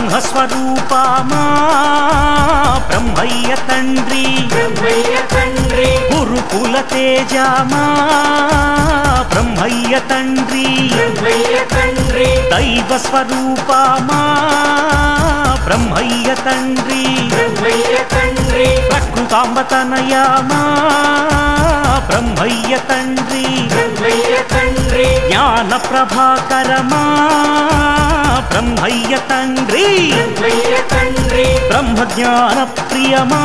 బ్రహ్మస్వరూపమా బ్రహ్మయ్య తండ్రి బ్రహ్మయ్య తండ్రి గురుకుల తేజమా బ్రహ్మయ్య తండ్రి బ్రహ్మయ్య తండ్రి దైవ స్వరూపమా బ్రహ్మయ్య తండ్రి బ్రహ్మయ్య తండ్రి ప్రకృతాంబతనయమా బ్రహ్మయ్య తండ్రి బ్రహ్మయ్య తండ్రి జ్ఞాన ప్రభాకరమా బ్రహ్మయ్య తండ్రి బ్రహ్మయ్య తండ్రి బ్రహ్మజ్ఞాన ప్రియమా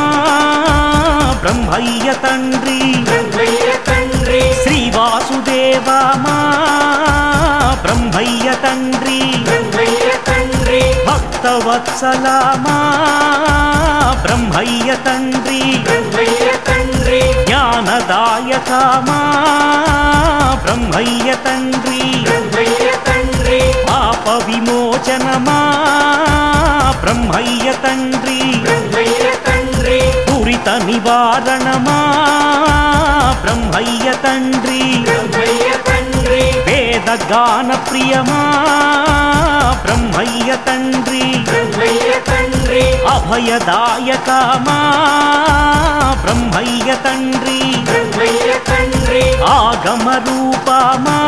బ్రహ్మయ్య తండ్రి బ్రహ్మయ్య తండ్రి శ్రీ వాసుదేవమా బ్రహ్మయ్య తండ్రి బ్రహ్మయ్య తండ్రి భక్తవత్సలమా బ్రహ్మయ్య తండ్రి బ్రహ్మయ్య తండ్రి జ్ఞానదాయకమా బ్రహ్మయ్య తండ్రి బ్రహ్మయ్య తండ్రి పాప విమోచనమా బ్రహ్మయ్య తండ్రి బ్రహ్మయ్య తండ్రి దురిత నివారణమా బ్రహ్మయ్య తండ్రి బ్రహ్మయ్య తండ్రి వేద గాన ప్రియమా బ్రహ్మయ్య తండ్రి బ్రహ్మయ్య తండ్రి అభయదాయకమా బ్రహ్మయ్య తండ్రి బ్రహ్మయ్య తండ్రి ఆగమ రూపమా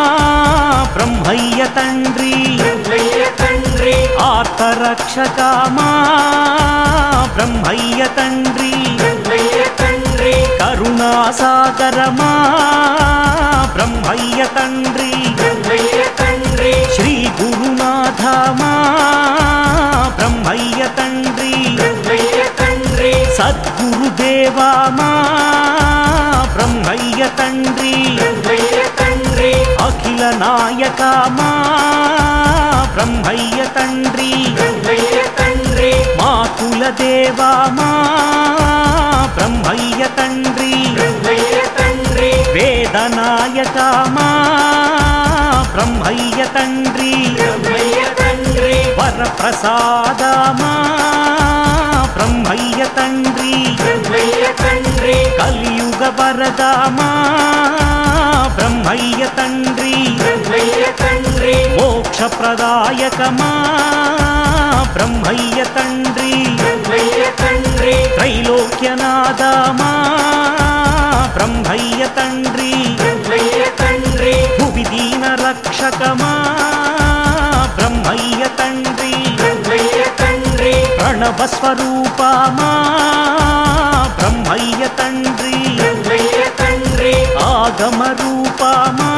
బ్రహ్మయ్య తండ్రి బ్రహ్మయ్య తండ్రి ఆర్తరక్షకమా బ్రహ్మయ్య తండ్రి బ్రహ్మయ్య తండ్రి కరుణాసాగరమా బ్రహ్మయ్య తండ్రి బ్రహ్మయ్య తండ్రి శ్రీ గురునాథమా బ్రహ్మయ్య తండ్రి బ్రహ్మయ్య తండ్రి సద్గురుదేవామా బ్రహ్మయ్య తండ్రి బ్రహ్మయ్య తండ్రి అఖిల నాయకమా బ్రహ్మయ్య తండ్రి బ్రహ్మయ్య తండ్రి మా కుల దేవామా బ్రహ్మయ్య తండ్రి బ్రహ్మయ్య తండ్రి వేదనాయకమా బ్రహ్మయ్య తండ్రి బ్రహ్మయ్య తండ్రి వరప్రసాదమా బ్రహ్మయ్య తండ్రి బ్రహ్మయ్య తండ్రి కలియుగ వరదమా బ్రహ్మయ్య తండ్రి బ్రహ్మయ్య తండ్రి మోక్షప్రదాయకమా బ్రహ్మయ్య తండ్రి బ్రహ్మయ్య తండ్రి త్రైలోక్యనాదమా బ్రహ్మయ్య తండ్రి బ్రహ్మయ్య తండ్రి భువి దీన రక్షకమా బ్రహ్మయ్య తండ్రి బ్రహ్మయ్య తండ్రి ప్రణవ స్వరూపమా బ్రహ్మయ్య తండ్రి బ్రహ్మయ్య తండ్రి ఆగమ రూపమా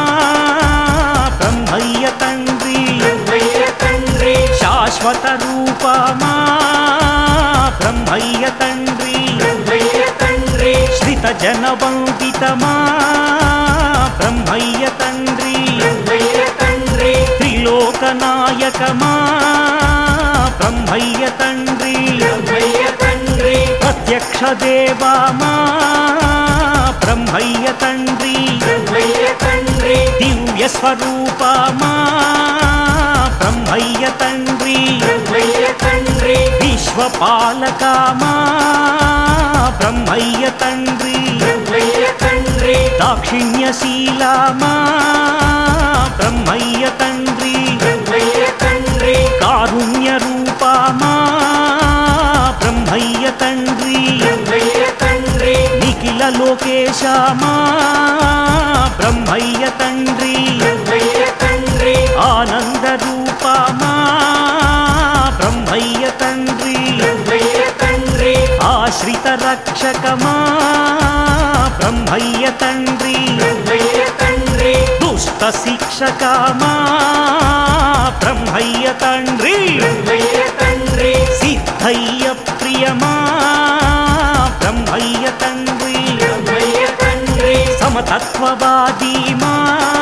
బ్రహ్మయ్య తండ్రి బ్రహ్మయ్య తండ్రి శాశ్వత రూపమా బ్రహ్మయ్య తండ్రి బ్రహ్మయ్య తండ్రి శ్రిత జనవందితమా బ్రహ్మయ్య తండ్రి బ్రహ్మయ్య తండ్రి త్రిలోకనాయకమా బ్రహ్మయ్య తండ్రి బ్రహ్మయ్య తండ్రి ప్రత్యక్ష దేవామా బ్రహ్మయ్య తండ్రి బ్రహ్మయ్య తండ్రి దివ్య స్వరూపమా బ్రహ్మయ్య తండ్రి బ్రహ్మయ్య తండ్రి విశ్వపాలకమా బ్రహ్మయ్య తండ్రి బ్రహ్మయ్య తండ్రి దాక్షిణ్యశీలమా బ్రహ్మయ్య తండ్రి బ్రహ్మయ్య తండ్రి కారుణ్య రూపమా బ్రహ్మయ్య తండ్రి బ్రహ్మయ్య తండ్రి నిఖిల లోకేశమా బ్రహ్మయ్య తండ్రి బ్రహ్మయ్య తండ్రి ఆనంద రూపమా బ్రహ్మయ్య తండ్రి బ్రహ్మయ్య తండ్రి ఆశ్రిత రక్షకమా బ్రహ్మయ్య తండ్రి బ్రహ్మయ్య తండ్రి దుష్ట శిక్షకమా బ్రహ్మయ్య తండ్రి బ్రహ్మయ్య తండ్రి సిద్ధయ్య ప్రియమా బ్రహ్మయ్య తండ్రి బ్రహ్మయ్య తండ్రి సమతత్వవాదీ మా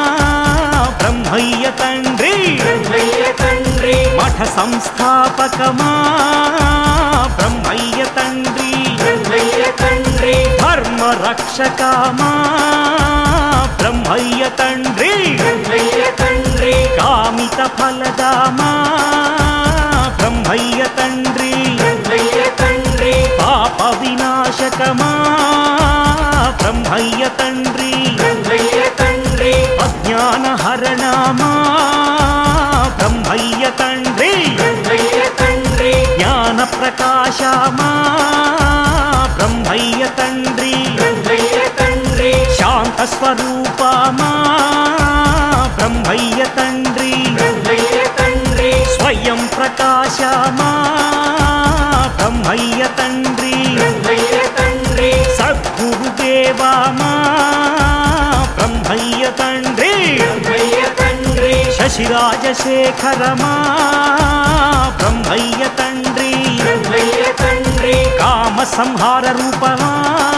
బ్రహ్మయ్య తండ్రి బ్రహ్మయ్య తండ్రి మఠ సంస్థాపకమా బ్రహ్మయ్య తండ్రి బ్రహ్మయ్య తండ్రి ధర్మ రక్షకమా బ్రహ్మయ్య తండ్రి బ్రహ్మయ్య తండ్రి కామిత ఫలదామా బ్రహ్మయ్య తండ్రి బ్రహ్మయ్య తండ్రి పాప వినాశకమా బ్రహ్మయ్య తండ్రి బ్రహ్మయ్య తండ్రి అజ్ఞాన హరణమా బ్రహ్మయ్య తండ్రి బ్రహ్మయ్య తండ్రి ప్రకాశమా బ్రహ్మయ్య తండ్రి బ్రహ్మయ్య తండ్రి శాంత స్వరూపమా బ్రహ్మయ్య తండ్రి బ్రహ్మయ్య తండ్రి స్వయం ప్రకాశమా బ్రహ్మయ్య తండ్రి బ్రహ్మయ్య తండ్రి సద్గురుదేవమా బ్రహ్మయ్య తండ్రి బ్రహ్మయ్య తండ్రి శశిరాజశేఖరమా బ్రహ్మయ్య తండ్రి బ్రహ్మయ్య తండ్రి కామ సంహార రూపమా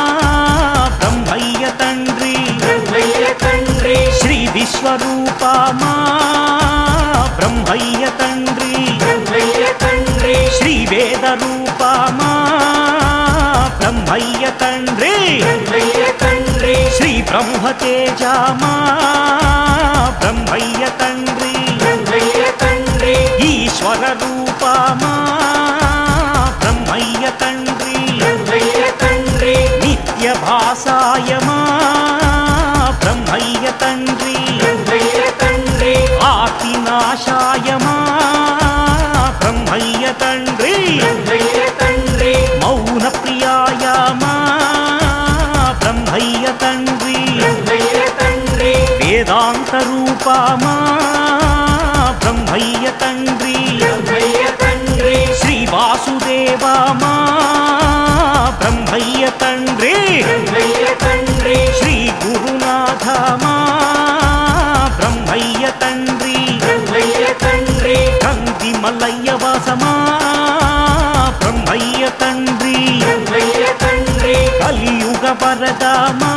బ్రహ్మయ్య తండ్రి బ్రహ్మయ్య తండ్రి శ్రీ విశ్వరూపమా బ్రహ్మయ్య తండ్రి బ్రహ్మయ్య తండ్రి శ్రీ వేద రూపమా బ్రహ్మయ్య తండ్రి బ్రహ్మయ్య తండ్రి శ్రీ బ్రహ్మతేజమా బ్రహ్మయ్య తండ్రి బ్రహ్మయ్య తండ్రి ఈశ్వర రూపమా బ్రహ్మయ్య తండ్రి బ్రహ్మయ్య తండ్రి నిత్య భాసాయమా బ్రహ్మయ్య తండ్రి బ్రహ్మయ్య తండ్రి ఆర్తి నాశాయమా బ్రహ్మయ్య తండ్రి బ్రహ్మయ్య తండ్రి మౌన ప్రియాయమా బ్రహ్మయ్య తండ్రి బ్రహ్మయ్య తండ్రి వేదాంత రూపమా బ్రహ్మయ్య తండ్రి బ్రహ్మయ్య తండ్రి శ్రీ వాసుదేవమా బ్రహ్మయ్య తండ్రి బ్రహ్మయ్య తండ్రి శ్రీ గురునాథమా బ్రహ్మయ్య తండ్రి బ్రహ్మయ్య తండ్రి కంది మల్లయ్య వాసమా బ్రహ్మయ్య తండ్రి బ్రహ్మయ్య తండ్రి కలియుగ వరదమా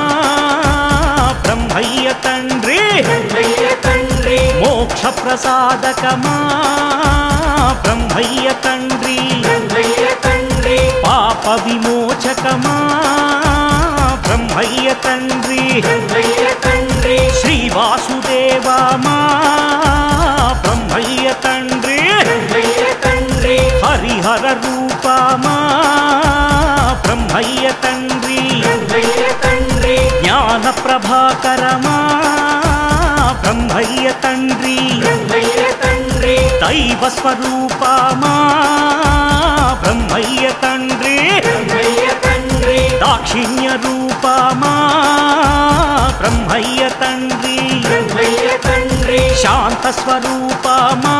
బ్రహ్మయ్య తండ్రి బ్రహ్మయ్య తండ్రి మోక్ష ప్రసాదకమా బ్రహ్మయ్య తండ్రి బ్రహ్మయ్య తండ్రి పాప విమోచకమా బ్రహ్మయ్య తండ్రి బ్రహ్మయ్య తండ్రి శ్రీ వాసుదేవమా బ్రహ్మయ్య తండ్రి బ్రహ్మయ్య తండ్రి హరిహర రూపమా బ్రహ్మయ్య తండ్రి బ్రహ్మయ్య తండ్రి జ్ఞాన ప్రభాకరమా బ్రహ్మయ్య తండ్రి బ్రహ్మయ్య తండ్రి దైవ స్వరూపమా బ్రహ్మయ్య తండ్రి బ్రహ్మయ్య తండ్రి దాక్షిణ్య రూపమా బ్రహ్మయ్య తండ్రి బ్రహ్మయ్య తండ్రి శాంత స్వరూపమా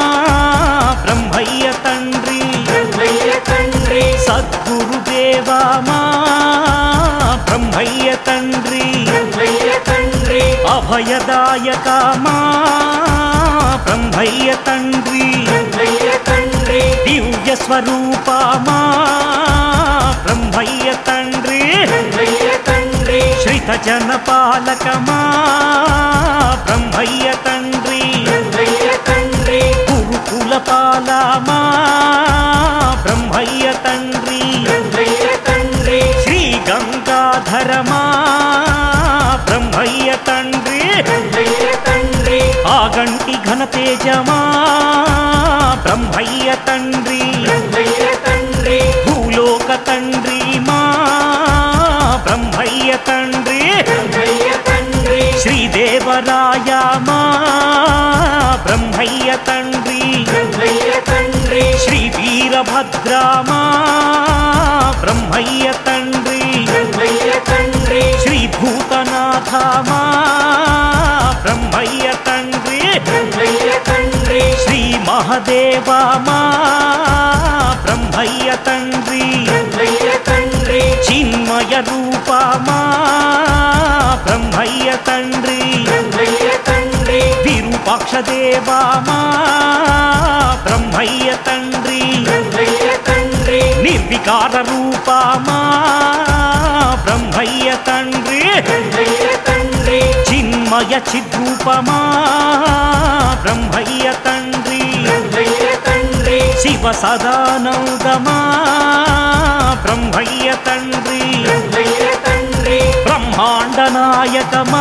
బ్రహ్మయ్య తండ్రి బ్రహ్మయ్య తండ్రి సద్గురుదేవమా బ్రహ్మయ్య తండ్రి బ్రహ్మయ్య తండ్రి అభయదాయకమా బ్రహ్మయ్య తండ్రి బ్రహ్మయ్య తండ్రి దివ్య స్వరూపమా బ్రహ్మయ్య తండ్రి బ్రహ్మయ్య తండ్రి శ్రిత జన పాలకమా బ్రహ్మయ్య తండ్రి బ్రహ్మయ్య తండ్రి గురుకుల పాలమా బ్రహ్మయ్య తండ్రి బ్రహ్మయ్య తండ్రి శ్రీ గంగాధరమా బ్రహ్మయ్య తండ్రి బ్రహ్మయ్య తండ్రి ఆగంటి ఘనతేజమా బ్రహ్మయ్య తండ్రి బ్రహ్మయ్య తండ్రి భూలోక తండ్రి మా బ్రహ్మయ్య తండ్రి బ్రహ్మయ్య తండ్రి శ్రీదేవరాయ మా బ్రహ్మయ్య తండ్రి బ్రహ్మయ్య తండ్రి శ్రీ వీరభద్రామా బ్రహ్మయ్య తండ్రి బ్రహ్మయ్య తండ్రి శ్రీ భూతనాథమా బ్రహ్మయ్య తండ్రి బ్రహ్మయ్య తండ్రి శ్రీ మహదేవమా బ్రహ్మయ్య తండ్రి బ్రహ్మయ్య తండ్రి చిన్మయ రూపమా బ్రహ్మయ్య తండ్రి బ్రహ్మయ్య తండ్రి విరూపాక్ష దేవమా బ్రహ్మయ్య తండ్రి బ్రహ్మయ్య తండ్రి నిర్వికార రూపమా బ్రహ్మయ్య తండ్రి బ్రహ్మయ్య తండ్రి చిన్మయ చిద్రూపమా బ్రహ్మయ్య తండ్రి బ్రహ్మయ్య తండ్రి శివ సదానందమా బ్రహ్మయ్య తండ్రి బ్రహ్మయ్య తండ్రి బ్రహ్మాండ నాయకమా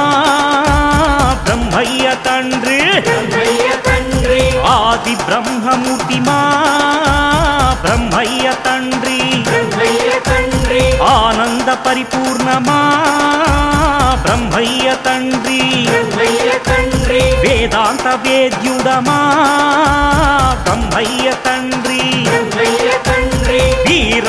బ్రహ్మయ్య తండ్రి బ్రహ్మయ్య తండ్రి ఆది బ్రహ్మమూర్తిమా బ్రహ్మయ్య తండ్రి బ్రహ్మయ్య తండ్రి ఆనంద పరిపూర్ణమా బ్రహ్మయ్య తండ్రి బ్రహ్మయ్య తండ్రి వేదాంత వేద్యుడమా బ్రహ్మయ్య తండ్రి బ్రహ్మయ్య తండ్రి వీర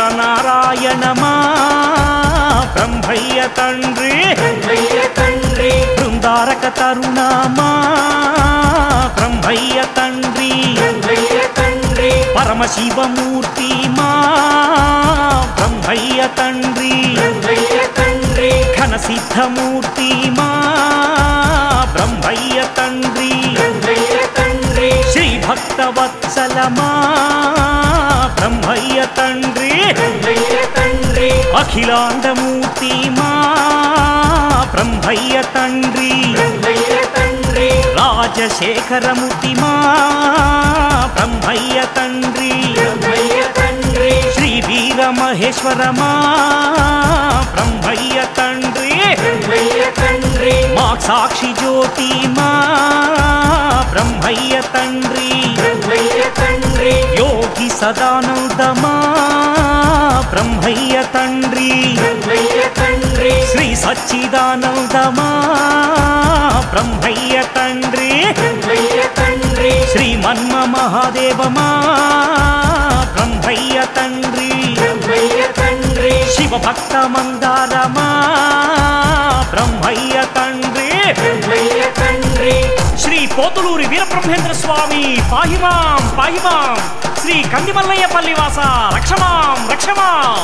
తరుణమా బ్రహ్మయ్య తండ్రి బ్రహ్మయ్య తండ్రి పరమశివమూర్తి మా బ్రహ్మయ్య తండ్రి బ్రహ్మయ్య తండ్రి ఘన సిద్ధమూర్తి మా బ్రహ్మయ్య తండ్రి బ్రహ్మయ్య తండ్రి శ్రీ భక్తవత్సలమా బ్రహ్మయ్య తండ్రి బ్రహ్మయ్య తండ్రి అఖిలాండమూర్తి మా బ్రహ్మయ్య తండ్రి బ్రహ్మయ్య తండ్రి రాజశేఖరమూర్తి మా బ్రహ్మయ్య తండ్రి బ్రహ్మయ్య తండ్రి శ్రీ వీర మహేశ్వరమా బ్రహ్మయ్య తండ్రి బ్రహ్మయ్య తండ్రి మా సాక్షి జ్యోతి మా బ్రహ్మయ్య తండ్రి బ్రహ్మయ్య తండ్రి యోగి సదానందమా బ్రహ్మయ్య తండ్రి బ్రహ్మయ్య తండ్రి శ్రీ సచ్చిదానందమా బ్రహ్మయ్య తండ్రి బ్రహ్మయ్య తండ్రి శ్రీ మన్మ మహాదేవమా బ్రహ్మయ్య తండ్రి బ్రహ్మయ్య తండ్రి శివ భక్త మందారమా బ్రహ్మయ్య తండ్రి బ్రహ్మయ్య తండ్రి శ్రీ పోతులూరి వీరబ్రహ్మేంద్ర స్వామి పాహిమాం పాహిమాం శ్రీ కందిమల్లయ్య పల్లివాస రక్షమాం రక్షమాం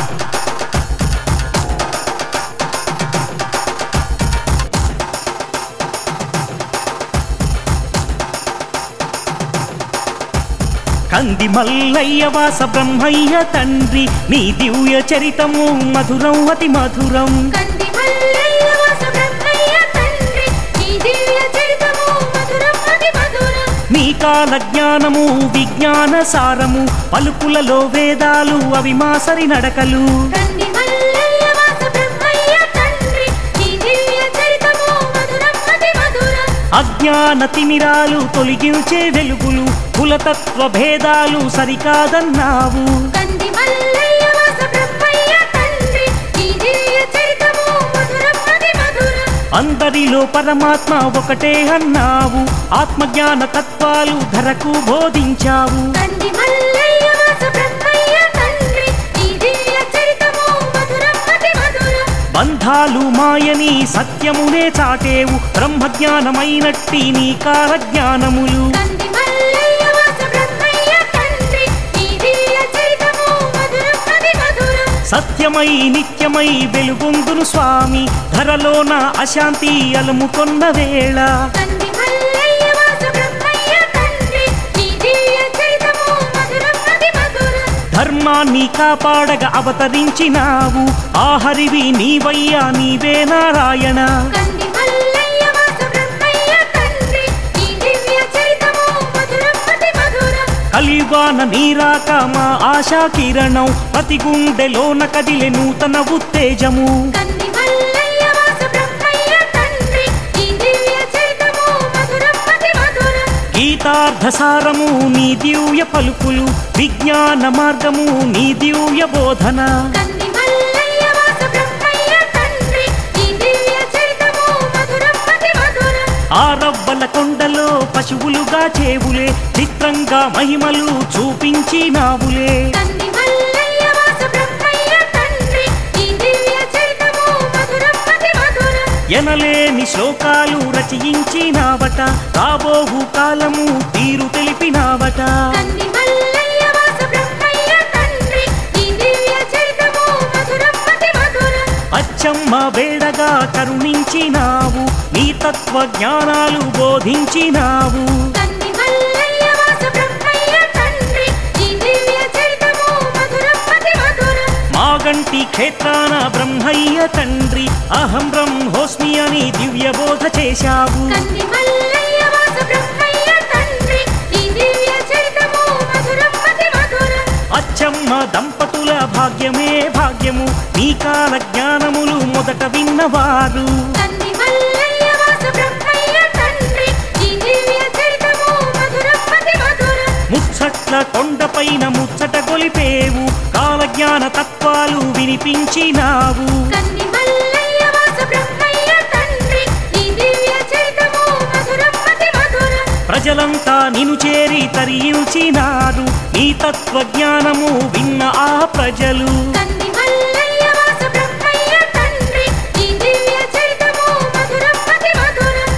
కంది మల్లయ్య వాస బ్రహ్మయ్య తండ్రి నీ దివ్య చరితము మధురం అతి మధురం కంది మల్లయ్య వాస బ్రహ్మయ్య తండ్రి నీ దివ్య చరితము మధురం అతి మధురం నీ కాల జ్ఞానము విజ్ఞాన సారము పలుకులలో వేదాలు అవి మాసరి నడకలు కంది మల్లయ్య వాస బ్రహ్మయ్య తండ్రి నీ దివ్య చరితము మధురం అతి మధురం అజ్ఞాన తిమిరాలు తొలగించే వెలుగులు కులతత్వ భేదాలు సరికాదన్నావు కంది మల్లయ్య వాస బ్రహ్మయ్య తండ్రి నీ దివ్య చరితము మధురం అతి మధురం అందరిలో పరమాత్మ ఒకటే అన్నావు ఆత్మజ్ఞాన తత్వాలు ధరకు బోధించావు కంది మల్లయ్య వాస బ్రహ్మయ్య తండ్రి నీ దివ్య చరితము మధురం అతి మధురం బంధాలు మాయని సత్యమునే చాటేవు బ్రహ్మజ్ఞానమైనట్టి నీ కాల జ్ఞానములు కంది మల్లయ్య వాస బ్రహ్మయ్య తండ్రి నీ దివ్య చరితము మధురం అతి మధురం సత్యమై నిత్యమై వెలుగొందును స్వామి ధరలోన అశాంతి అలుముకొన్న వేళ కంది మల్లయ్య వాస బ్రహ్మయ్య తండ్రి నీ దివ్య చరితము మధురం అతి మధురం ధర్మాన్ని కాపాడగ అవతరించినావు ఆహరివి నీవయ్యా నీవే నారాయణ కంది మల్లయ్య వాస బ్రహ్మయ్య తండ్రి నీ దివ్య చరితము మధురం అతి మధురం కలియుగాన నీరాక మా ఆశా కిరణం ప్రతి గుండెలోన కదిలే నూతన ఉత్తేజము కంది మల్లయ్య వాస బ్రహ్మయ్య తండ్రి నీ దివ్య చరితము మధురం అతి మధురం గీతార్థసారము నీ దివ్య పలుకులు విజ్ఞాన మార్గము నీ దివ్య బోధన కంది మల్లయ్య వాస బ్రహ్మయ్య తండ్రి నీ దివ్య చరితము మధురం అతి మధురం ఆరవ్వల కొండలో పశువులుగా చేవులే చిత్రంగా మహిమలు చూపించినావులే కంది మల్లయ్య వాస బ్రహ్మయ్య తండ్రి నీ దివ్య చరితము మధురం అతి మధురం ఎనలేని శ్లోకాలు రచయించినావట రాబోవు కాలము తీరు తెలిపినావట కంది మల్లయ్య వాస బ్రహ్మయ్య తండ్రి నీ దివ్య చరితము మధురం అతి మధురం అచ్చమ్మ వేడగా కరుణించినావు నీ తత్వ జ్ఞానాలు బోధించినావు కంది మల్లయ్య వాస బ్రహ్మయ్య తండ్రి నీ దివ్య చరితము మధురం అతి మధురం మాగంటి క్షేత్రాన బ్రహ్మయ్య తండ్రి అహం బ్రహ్మోస్మి అని దివ్య బోధ చేశావు కంది మల్లయ్య వాస బ్రహ్మయ్య తండ్రి నీ దివ్య చరితము మధురం అతి మధురం అచ్చమ్మ దంపతుల భాగ్యమే భాగ్యము నీ కాల జ్ఞానములు మొదట విన్నవారు కంది మల్లయ్య వాస బ్రహ్మయ్య తండ్రి నీ దివ్య చరితము మధురం అతి మధురం ముచ్చట్ల కొండపైన ముచ్చట గొలిపేవు కాలజ్ఞాన తత్వాలు వినిపించినావు కంది మల్లయ్య వాస బ్రహ్మయ్య తండ్రి నీ దివ్య చరితము మధురం అతి మధురం ప్రజలంతా నిను చేరి తరించినారు నీ తత్వ జ్ఞానము విన్న ఆ ప్రజలు కంది మల్లయ్య వాస బ్రహ్మయ్య తండ్రి నీ దివ్య చరితము మధురం అతి మధురం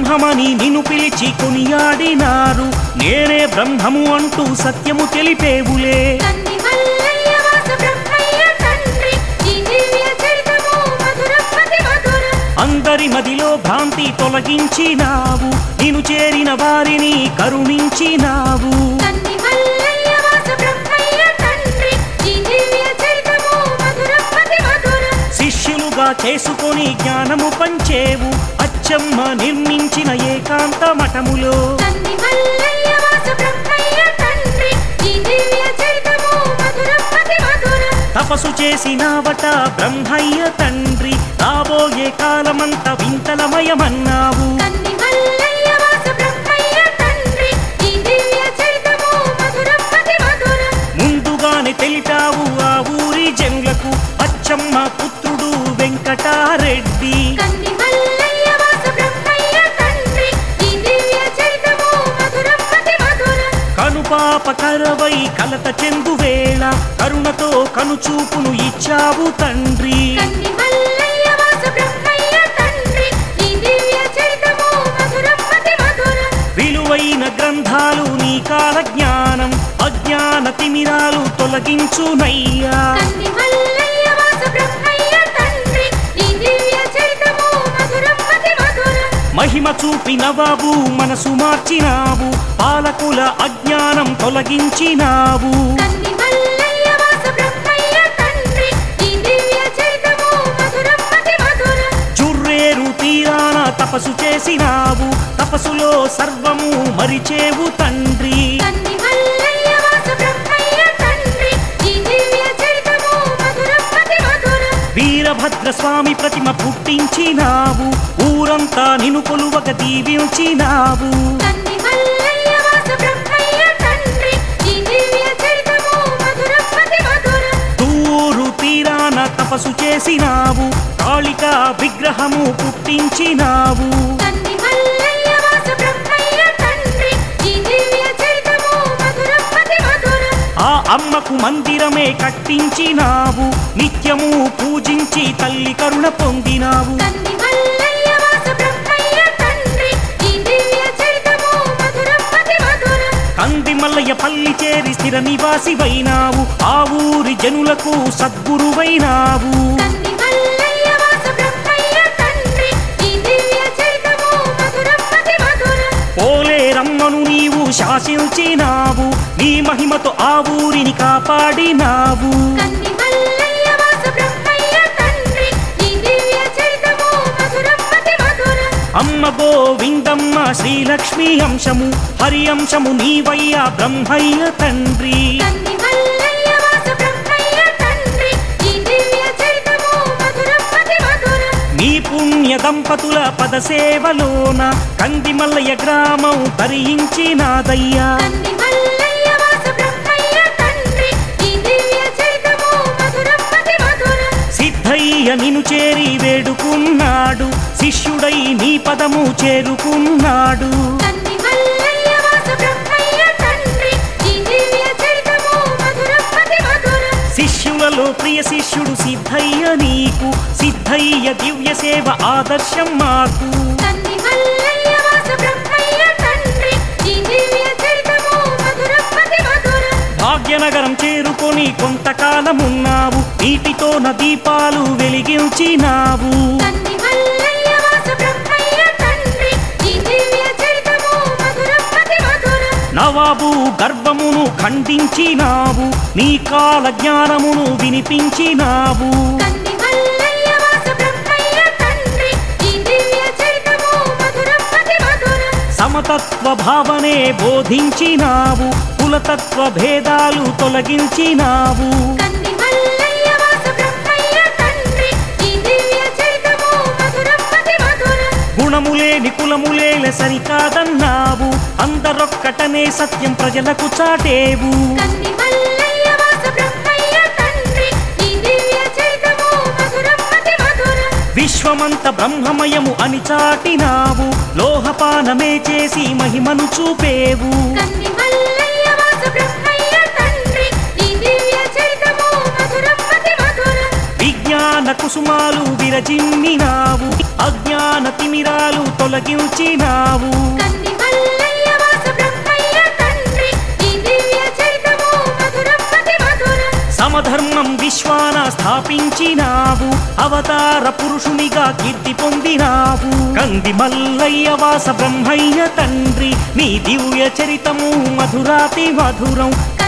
బ్రహ్మమని నిన్ను పిలిచి కొనియాడినారు నేనే బ్రహ్మము అంటూ సత్యము తెలిపేవులే కన్ని మల్లయ్య వాస బ్రహ్మయ్య తండ్రి ఈ దివ్య చరితము మధురం అతి మధురం అందరి మదిలో భ్రాంతి తొలగించినావు నిన్ను చేరిన వారిని కరుణించినావు కన్ని మల్లయ్య వాస బ్రహ్మయ్య తండ్రి ఈ దివ్య చరితము మధురం అతి మధురం శిష్యులుగా చేసుకొని జ్ఞానము పంచేవు అచ్చమ్మ నిర్మించిన ఏకాంత మఠములో కన్ని మల్లయ్య వాస బ్రహ్మయ్య తండ్రి ఈ దివ్య చరితము మధురం అతి మధురం తపస్సు చేసినావట బ్రహ్మయ్య తండ్రి రాబోయే కాలమంత వింతలమయమన్నావు కన్ని మల్లయ్య వాస బ్రహ్మయ్య తండ్రి ఈ దివ్య చరితము మధురం అతి మధురం ముందుగానే తెలిపావు ఆ ఊరి జనులకు అచ్చమ్మ పుత్రుడు వెంకటారెడ్డి కన్ని మల్లయ్య వాస బ్రహ్మయ్య తండ్రి ఈ దివ్య చరితము మధురం అతి మధురం కనుపాప కరవై కలత చెందు వేళ కరుణతో కనుచూపును ఇచ్చావు తండ్రి కన్ని మల్లయ్య వాస బ్రహ్మయ్య తండ్రి ఈ దివ్య చరితము మధురం అతి మధురం విలువైన గ్రంథాలు నీ కాల జ్ఞానం అజ్ఞాన తిమిరాలు తొలగించునయ్యా కన్ని మల్లయ్య వాస బ్రహ్మయ్య తండ్రి ఈ దివ్య చరితము మధురం అతి మధురం మహిమ చూపిన బాబు మనసు మార్చినావు పాలకుల అజ్ఞానం తొలగించినావు కన్ని మల్లయ్య వాస బ్రహ్మయ్య తండ్రి ఈ దివ్య చరితము మధురం అతి మధురం జుర్రేరు తీరాన తపస్సు చేసినావు తపస్సులో సర్వము మరిచేవు తండ్రి కన్ని మల్లయ్య వాస బ్రహ్మయ్య తండ్రి ఈ దివ్య చరితము మధురం అతి మధురం వీరభద్ర స్వామి ప్రతిమ పుట్టించినావు ఊరంతా నిను కొలువక దీవించినావు కన్ని మల్లయ్య వాస బ్రహ్మయ్య తండ్రి ఈ దివ్య చరితము మధురం అతి మధురం తూరు తీరాన తపస్సు చేసినావు కాళిక విగ్రహము పుట్టించినావు కన్ని మల్లయ్య వాస బ్రహ్మయ్య తండ్రి ఈ దివ్య చరితము మధురం అతి మధురం ఆ అమ్మకు మందిరమే కట్టించినావు నిత్యము పూజించి తల్లి కరుణ పొందినావు కన్ని మల్లయ్య వాస బ్రహ్మయ్య తండ్రి ఈ దివ్య చరితము మధురం అతి మధురం కంది మల్లయ్య పల్లి చేరి స్థిర నివాసివైనావు ఆ ఊరి జనులకు సద్గురువైనావు కన్ని మల్లయ్య వాస బ్రహ్మయ్య తండ్రి ఈ దివ్య చరితము మధురం అతి మధురం పోలేరమ్మను నీవు శాసించినావు నీ మహిమతో ఆ ఊరిని కాపాడినావు కన్ని మల్లయ్య వాస బ్రహ్మయ్య తండ్రి ఈ దివ్య చరితము మధురం అతి మధురం అమ్మ గోవిందమ్మ శ్రీలక్ష్మి అంశము హరి అంశము నీవయ్యా బ్రహ్మయ్య తండ్రి కన్ని మల్లయ్య వాస బ్రహ్మయ్య తండ్రి ఈ దివ్య చరితము మధురం అతి మధురం నీ పుణ్య దంపతుల పద సేవలోన కంది మల్లయ్య గ్రామం తరించినాదయ్యా కన్ని మల్లయ్య వాస బ్రహ్మయ్య తండ్రి ఈ దివ్య చరితము మధురం అతి మధురం సిద్ధయ్య నిను చేరి వేడుకున్నాడు శిష్యుడై నీ పదము చేరుకున్నాడు కన్ని మల్లయ్య వాస బ్రహ్మయ్య తండ్రి ఈ దివ్య చరితము మధురం అతి మధురం శిష్యులలో ప్రియ శిష్యుడు సిద్ధయ్య నీకు సిద్ధయ్య దివ్య సేవ ఆదర్శం మాకు కన్ని మల్లయ్య వాస బ్రహ్మయ్య తండ్రి ఈ దివ్య చరితము మధురం అతి మధురం భాగ్యనగరం చేరుకొని కొంతకాలమున్నావు నీటితోన దీపాలు వెలిగించినావు కన్ని మల్లయ్య వాస బ్రహ్మయ్య తండ్రి ఈ దివ్య చరితము మధురం అతి మధురం నవాబు గర్భమును ఖండించినావు నీ కాల జ్ఞానమును వినిపించినావు కన్ని మల్లయ్య వాస బ్రహ్మయ్య తండ్రి ఈ దివ్య చరితము మధురం అతి మధురం సమతత్వ భావనే బోధించినావు కులతత్వ భేదాలు తొలగించినావు కన్ని మల్లయ్య వాస బ్రహ్మయ్య తండ్రి ఈ దివ్య చరితము మధురం అతి మధురం గుణములేని కులములేల సరికాదన్నావు అందరొక్కటనే సత్యం ప్రజలకు చాటేవు కన్ని మల్లయ్య వాస బ్రహ్మయ్య తండ్రి ఈ దివ్య చరితము మధురం అతి మధురం విశ్వమంత బ్రహ్మమయము అని చాటినావు లోహపానమే చేసి మహిమను చూపేవు కన్ని మల్లయ్య వాస బ్రహ్మయ్య తండ్రి ఈ దివ్య చరితము మధురం అతి మధురం విజ్ఞాన కుసుమాలు విరజిమ్మినావు అజ్ఞాన తిమిరాలు తొలగించినావు కంది మల్లయ్య వాస బ్రహ్మయ్య తండ్రి ఈ దివ్య చరితము మధురం అతి మధురం సమధర్మం విశ్వాన స్థాపించినావు అవతార పురుషునిగా కీర్తి పొందినావు కంది మల్లయ్య వాస బ్రహ్మయ్య తండ్రి నీ దివ్య చరితము మధురాతి మధురం కంది